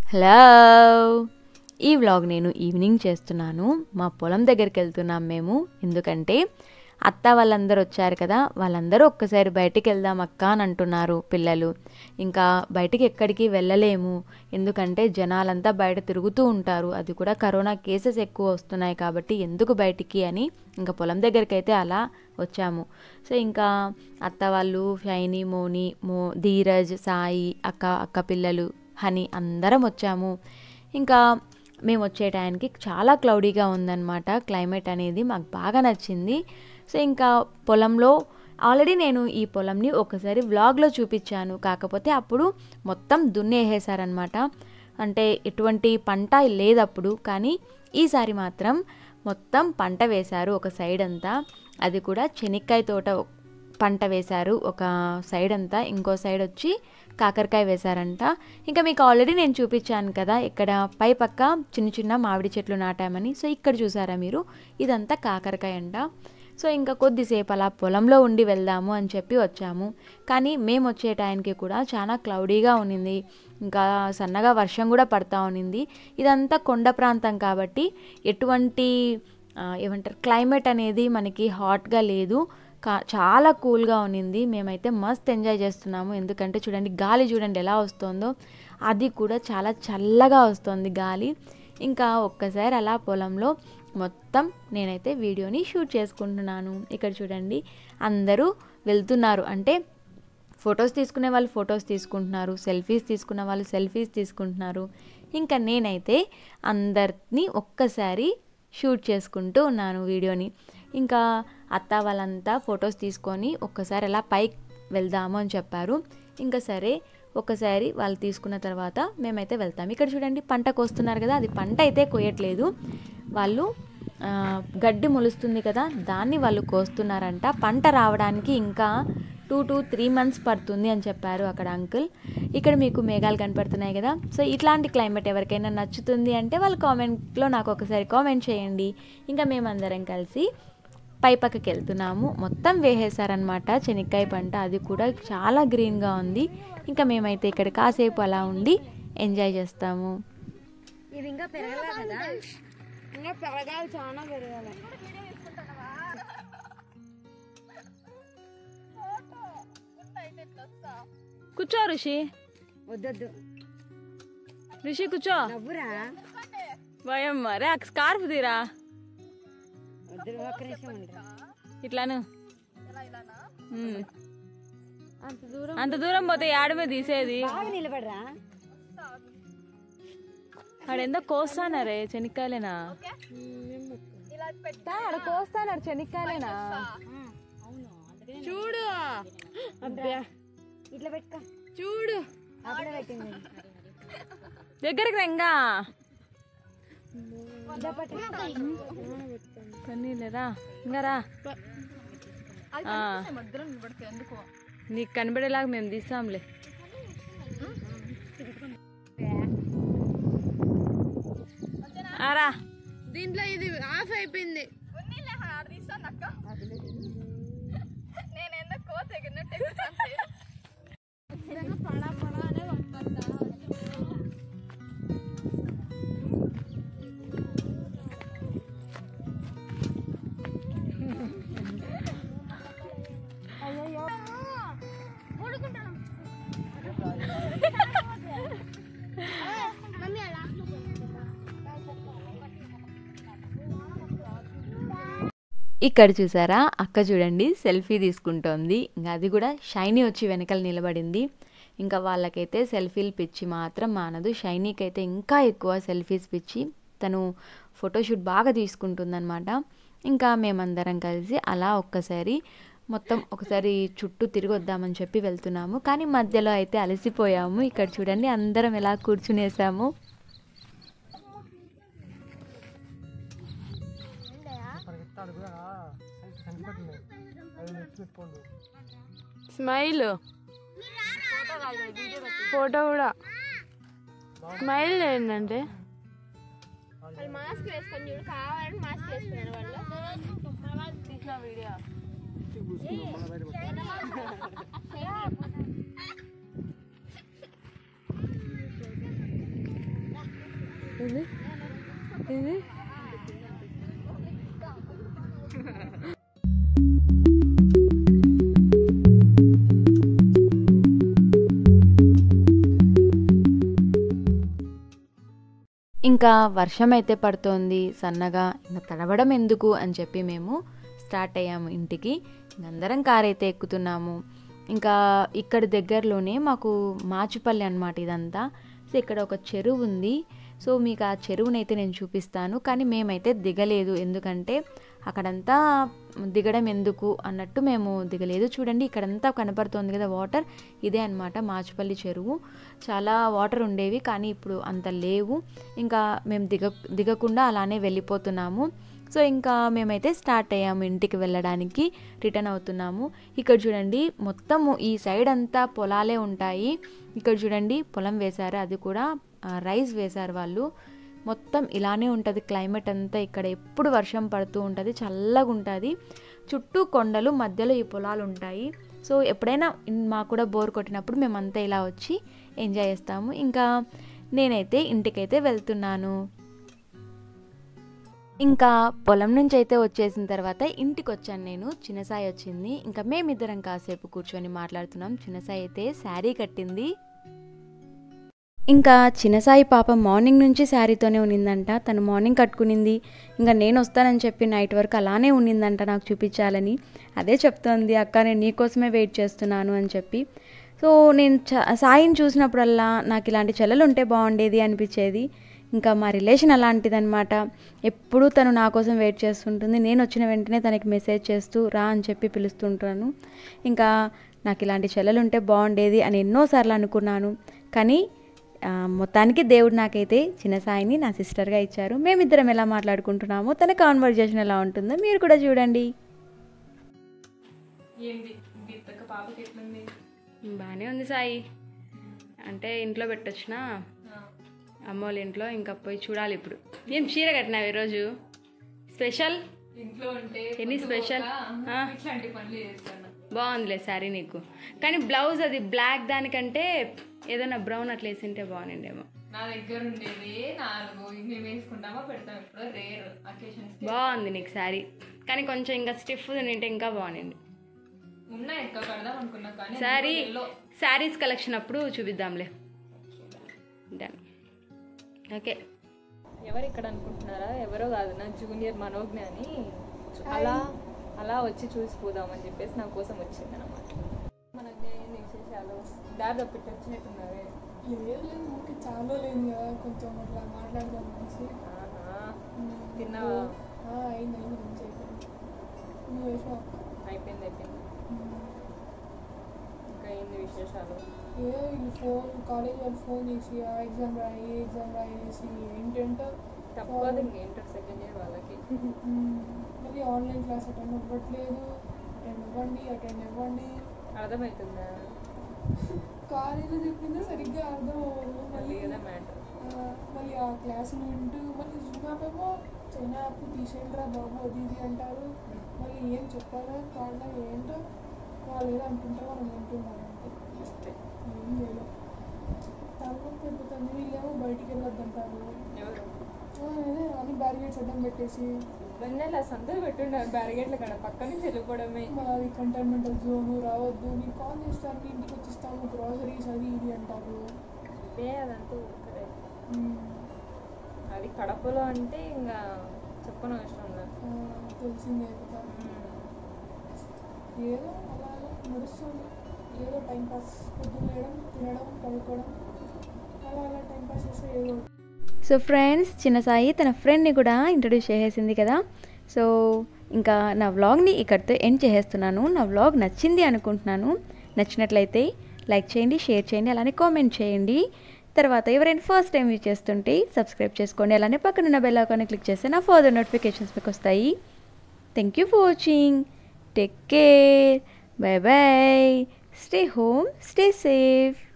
Hello ఈ vlog నేను evening చేస్తున్నాను మా పొలం దగ్గరికి వెళ్తున్నాం మేము ఎందుకంటే అత్త వాళ్ళందరూ వచ్చారు కదా వాళ్ళందరూ ఒక్కసారి బయటికి వెళ్దాం అక్క అని అంటున్నారు పిల్లలు ఇంకా బయటికి ఎక్కడికి వెళ్ళలేము ఎందుకంటే జనాలంతా బయట తిరుగుతూ ఉంటారు అది కూడా కరోనా కేసెస్ ఎక్కువ వస్తున్నాయి కాబట్టి ఎందుకు బయటికి అని ఇంకా పొలం దగ్గరికి అయితే అలా వచ్చాము సో ఇంకా అత్త వాళ్ళు షైని మోని మో ధీరజ్ సాయి అక్క అక్క పిల్లలు హనీ అందరం వచ్చాము ఇంకా మేము వచ్చే టైంకి చాలా క్లౌడీగా ఉందన్నమాట క్లైమేట్ అనేది మాకు బాగా నచ్చింది సో ఇంకా పొలంలో ఆల్రెడీ నేను ఈ పొలంని ఒకసారి వ్లాగ్లో చూపించాను కాకపోతే అప్పుడు మొత్తం దున్నేసేసారనమాట అంటే ఎటువంటి పంట లేదు అప్పుడు కానీ ఈసారి మాత్రం మొత్తం పంట వేశారు ఒక సైడ్ అంతా అది కూడా చెనిక్కాయ తోట పంట వేశారు ఒక సైడ్ అంతా ఇంకో సైడ్ వచ్చి కాకరకాయ వేశారంట ఇంకా మీకు ఆల్రెడీ నేను చూపించాను కదా ఇక్కడ పై పక్క చిన్న చిన్న మామిడి చెట్లు నాటామని సో ఇక్కడ చూసారా మీరు ఇదంతా కాకరకాయ అంట సో ఇంకా కొద్దిసేపు అలా పొలంలో ఉండి వెళ్దాము అని చెప్పి వచ్చాము కానీ మేము వచ్చే టైంకి కూడా చాలా క్లౌడీగా ఉన్నింది ఇంకా సన్నగా వర్షం కూడా పడతా ఉన్నింది ఇదంతా కొండ ప్రాంతం కాబట్టి ఎటువంటి ఆ, ఏమంటారు క్లైమేట్ అనేది మనకి హాట్గా లేదు కా చాలా కూల్గా ఉన్నింది మేమైతే మస్త్ ఎంజాయ్ చేస్తున్నాము ఎందుకంటే చూడండి గాలి చూడండి ఎలా వస్తుందో అది కూడా చాలా చల్లగా వస్తుంది గాలి ఇంకా ఒక్కసారి అలా పొలంలో మొత్తం నేనైతే వీడియోని షూట్ చేసుకుంటున్నాను ఇక్కడ చూడండి అందరూ వెళ్తున్నారు అంటే ఫొటోస్ తీసుకునే వాళ్ళు ఫొటోస్ తీసుకుంటున్నారు సెల్ఫీస్ తీసుకున్న వాళ్ళు సెల్ఫీస్ తీసుకుంటున్నారు ఇంకా నేనైతే అందరినీ ఒక్కసారి షూట్ చేసుకుంటూ ఉన్నాను వీడియోని ఇంకా అత్త వాళ్ళంతా ఫొటోస్ తీసుకొని ఒక్కసారి అలా పైకి వెళ్దాము అని చెప్పారు ఇంకా సరే ఒకసారి వాళ్ళు తీసుకున్న తర్వాత మేమైతే వెళ్తాం ఇక్కడ చూడండి పంట కోస్తున్నారు కదా అది పంట అయితే కోయట్లేదు వాళ్ళు ఆ, గడ్డి మొలుస్తుంది కదా దాన్ని వాళ్ళు కోస్తున్నారంట పంట రావడానికి ఇంకా టూ టు త్రీ మంత్స్ పడుతుంది అని చెప్పారు అక్కడ అంకుల్ ఇక్కడ మీకు మేఘాలు కనపడుతున్నాయి కదా సో ఇట్లాంటి క్లైమేట్ ఎవరికైనా నచ్చుతుంది అంటే వాళ్ళు కామెంట్లో నాకు ఒకసారి కామెంట్ చేయండి ఇంకా మేమందరం కలిసి పై పక్కకి వెళ్తున్నాము మొత్తం వేసేసారనమాట చెనిక్కాయ పంట అది కూడా చాలా గ్రీన్గా ఉంది ఇంకా మేమైతే ఇక్కడ కాసేపు అలా ఉండి ఎంజాయ్ చేస్తాము ఇది ఇంకా పెరగలే కదా ఇంకా పెరగాలి చాలా పెరగాలి కూర్చో ఋషి వద్దొద్దు ఋషి కూర్చో నవ్వురా భయం రే స్కార్ఫ్ తీరా వద్దు ఒక్క నిమిషం ఉండరా ఇట్లాను ఉమ్. అంత దూరం అంత దూరం పోతే యాడమే తీసేది బాగా నిలబడరా ఆడెందో కోస్తానరే చెనిక్కాయలేనా ఆడ కోస్తానారు చెనిక్కాయలేనా చూడు అబ్బా ఇట్లా పెట్టుకో చూడు అప్పుడే పెట్టింది దగ్గరికి రంగా ఇదా పట్టు. పని లేదా ఇంకా రా ఆ. నీకు కనబడేలాగా మేము తీసాంలే ఆరా దీంట్లో ఇది ఆఫ్ అయిపోయింది ఇక్కడ చూసారా అక్క చూడండి సెల్ఫీ తీసుకుంటోంది ఇంకా అది కూడా షైనీ వచ్చి వెనకాల నిలబడింది ఇంకా వాళ్ళకైతే సెల్ఫీలు పిచ్చి మాత్రం మానదు షైనీకి అయితే ఇంకా ఎక్కువ సెల్ఫీస్ పిచ్చి తను ఫోటోషూట్ బాగా తీసుకుంటుందన్నమాట ఇంకా మేమందరం కలిసి అలా ఒక్కసారి మొత్తం ఒకసారి చుట్టూ తిరిగి వద్దామని చెప్పి వెళ్తున్నాము కానీ మధ్యలో అయితే అలసిపోయాము ఇక్కడ చూడండి అందరం ఎలా కూర్చునేసాము స్మైల్ ఫోటో కూడా స్మైల్ ఏంటంటే మాస్క్ వేసుకొని చూడు కావాలని మాస్క్ వేసుకున్నారు వాళ్ళు ఇది ఇంకా వర్షం అయితే పడుతోంది సన్నగా ఇంకా తడవడం ఎందుకు అని చెప్పి మేము స్టార్ట్ అయ్యాము ఇంటికి అందరం కార్ అయితే ఎక్కుతున్నాము ఇంకా ఇక్కడ దగ్గరలోనే మాకు మాచుపల్లి అనమాట ఇదంతా సో ఇక్కడ ఒక చెరువు ఉంది సో మీకు ఆ చెరువునైతే నేను చూపిస్తాను కానీ మేమైతే దిగలేదు ఎందుకంటే అక్కడంతా దిగడం ఎందుకు అన్నట్టు మేము దిగలేదు చూడండి ఇక్కడంతా కనపడుతోంది కదా వాటర్ ఇదే అనమాట మాచుపల్లి చెరువు చాలా వాటర్ ఉండేవి కానీ ఇప్పుడు అంత లేవు ఇంకా మేము దిగ దిగకుండా అలానే వెళ్ళిపోతున్నాము సో ఇంకా మేమైతే స్టార్ట్ అయ్యాము ఇంటికి వెళ్ళడానికి రిటర్న్ అవుతున్నాము ఇక్కడ చూడండి మొత్తము ఈ సైడ్ అంతా పొలాలే ఉంటాయి ఇక్కడ చూడండి పొలం వేశారు అది కూడా ఆ, రైస్ వేశారు వాళ్ళు మొత్తం ఇలానే ఉంటుంది క్లైమేట్ అంతా ఇక్కడ ఎప్పుడు వర్షం పడుతూ ఉంటుంది చల్లగా ఉంటుంది చుట్టూ కొండలు మధ్యలో ఈ పొలాలు ఉంటాయి సో ఎప్పుడైనా ఇన్- మాకు కూడా బోర్ కొట్టినప్పుడు మేమంతా ఇలా వచ్చి ఎంజాయ్ చేస్తాము ఇంకా నేనైతే ఇంటికైతే వెళ్తున్నాను ఇంకా పొలం నుంచి అయితే వచ్చేసిన తర్వాత ఇంటికి వచ్చాను నేను చిన్నసాయి వచ్చింది ఇంకా మేమిద్దరం కాసేపు కూర్చొని మాట్లాడుతున్నాం చిన్నసాయి అయితే శారీ కట్టింది ఇంకా చిన్నసాయి పాప మార్నింగ్ నుంచి శారీతోనే ఉన్నిందంట తను మార్నింగ్ కట్టుకునింది ఇంకా నేను వస్తానని చెప్పి నైట్ వరకు అలానే ఉన్నిందంట నాకు చూపించాలని అదే చెప్తోంది అక్క నేను నీకోసమే వెయిట్ చేస్తున్నాను అని చెప్పి సో నేను చ సాయిని చూసినప్పుడల్లా నాకు ఇలాంటి చెల్లెలు ఉంటే బాగుండేది అనిపించేది ఇంకా మా రిలేషన్ అలాంటిదనమాట ఎప్పుడూ తను నా కోసం వెయిట్ చేస్తుంటుంది నేను వచ్చిన వెంటనే తనకి మెసేజ్ చేస్తూ రా అని చెప్పి పిలుస్తుంటాను ఇంకా నాకు ఇలాంటి చెల్లెలు ఉంటే బాగుండేది అని ఎన్నోసార్లు అనుకున్నాను కానీ ఆ, మొత్తానికి దేవుడు నాకైతే చిన్న సాయిని నా సిస్టర్గా ఇచ్చారు మేమిద్దరం ఎలా మాట్లాడుకుంటున్నామో తన కాన్వర్జేషన్ ఎలా ఉంటుందో మీరు కూడా చూడండి ఏంది దీప్తక్క పాపకి ఎట్లుంది బాగానే ఉంది సాయి అంటే ఇంట్లో పెట్టొచ్చిన అమ్మ వాళ్ళ ఇంట్లో ఇంకా పోయి చూడాలి ఇప్పుడు ఏం చీర కట్టినావు ఈరోజు స్పెషల్ ఇంట్లో ఉంటే ఎన్ని స్పెషల్ ఆ? ఇట్లాంటి పనులు చేస్తాను బాగుందిలే శారీ నీకు కానీ బ్లౌజ్ అది బ్లాక్ దానికంటే ఏదైనా బ్రౌన్ అట్లా వేసింటే బాగుండేమో నా దగ్గర ఉండేది నాలుగు మేము వేసుకుంటామా పెడతాం ఎప్పుడో రేర్ అకేషన్స్ బాగుంది నీకు శారీ కానీ కొంచెం ఇంకా స్టిఫ్ తింటే ఇంకా బాగుంది ఉన్నాయి ఎక్కువ కడదాం అనుకున్నా కానీ శారీ ఎల్లో శారీస్ కలెక్షన్ అప్పుడు చూపిద్దాంలే డన్ ఓకే ఎవరు ఇక్కడ అనుకుంటున్నారా ఎవరో కాదు నా జూనియర్ మనోజ్ఞ అని అలా అలా వచ్చి చూసిపోదామని చెప్పేసి నా కోసం వచ్చింది అనమాట మనకి ఏంది విశేషాలు దారి తప్పిట్టు వచ్చినట్టున్నారే లేదు లేదు ఊరికి చాలా లేదు కదా కొంచెం అట్లా మాట్లాడదాం అనేసి ఆహా. తిన్నావా ఆ, అయింది అయింది మంచి అయిపోయింది నువ్వు వేసావు అయిపోయింది అయిపోయింది ఇంకా ఏంది విశేషాలు ఏ వీళ్ళు ఫోన్ కాలేజ్ వాళ్ళు ఫోన్ చేసి ఆ ఎగ్జామ్ రాయి ఎగ్జామ్ రాయేసి ఏంటంటే తప్పదు ఇంటర్ సెకండ్ ఇయర్ వాళ్ళకి మ్మ్, మళ్ళీ ఆన్లైన్ క్లాస్ అటెండ్ అవ్వట్లేదు అటెండ్ అవ్వండి అటెండ్ అవ్వండి అర్థమవుతుందా కాలేజీలో చెప్పిందో సరిగ్గా అర్థం అవ్వదు మళ్ళీ మళ్ళీ కదా మ్యాటర్ ఆ, మళ్ళీ ఆ క్లాసులు వింటూ మళ్ళీ జూమ్ యాప్ ఏమో చైనా యాప్ తీసేయండిరా బాబు అది ఇది అంటారు మళ్ళీ ఏం చెప్పాలో కాళ్ళ ఏంటో వాళ్ళు ఏదో అనుకుంటారో మనం వింటున్నాం అంతే ఏం లేదు తలనొప్పి అయిపోతుంది వీళ్ళేమో బయటికి వెళ్ళొద్దంటారు ఎవరు ఆ, అదే అన్ని బ్యారిగేట్స్ అడ్డం పెట్టేసి వెన్నెల సందరు పెట్టుండారు బ్యారిగేట్ల కాడ పక్క నుంచి వెళ్ళిపోవడమే మాది కంటైన్మెంటల్ జోను రావద్దు నీకు కాల్ చేస్తాను ఇంటికి వచ్చిస్తాము గ్రాసరీస్ అది ఇది అంటారు ఏ అదంతా ఊరికనే. మ్మ్. అది కడపలో అంటే ఇంకా చెప్పను అవసరం లేదు ఆ, తెలిసిందే కదా ఏదో అలా అలా నడుస్తుంది ఏదో టైం పాస్ పొద్దున్న లేయడం తినడం పడుకోవడం అలా అలా టైం పాస్ చేస్తే ఏదో ఒకటి. సో ఫ్రెండ్స్ చిన్న సాయి తన ఫ్రెండ్ని కూడా ఇంట్రడ్యూస్ చేసేసింది కదా సో ఇంకా నా వ్లాగ్ని ఇక్కడితో ఎండ్ చేసేస్తున్నాను నా వ్లాగ్ నచ్చింది అనుకుంటున్నాను నచ్చినట్లయితే లైక్ చేయండి షేర్ చేయండి అలానే కామెంట్ చేయండి తర్వాత ఎవరైనా ఫస్ట్ టైం యూజ్ చేస్తుంటే సబ్స్క్రైబ్ చేసుకోండి అలానే పక్కనున్న బెల్ ఐకాన్ని క్లిక్ చేస్తే నా ఫర్దర్ నోటిఫికేషన్స్ మీకు వస్తాయి thank you for watching take care bye bye stay home stay safe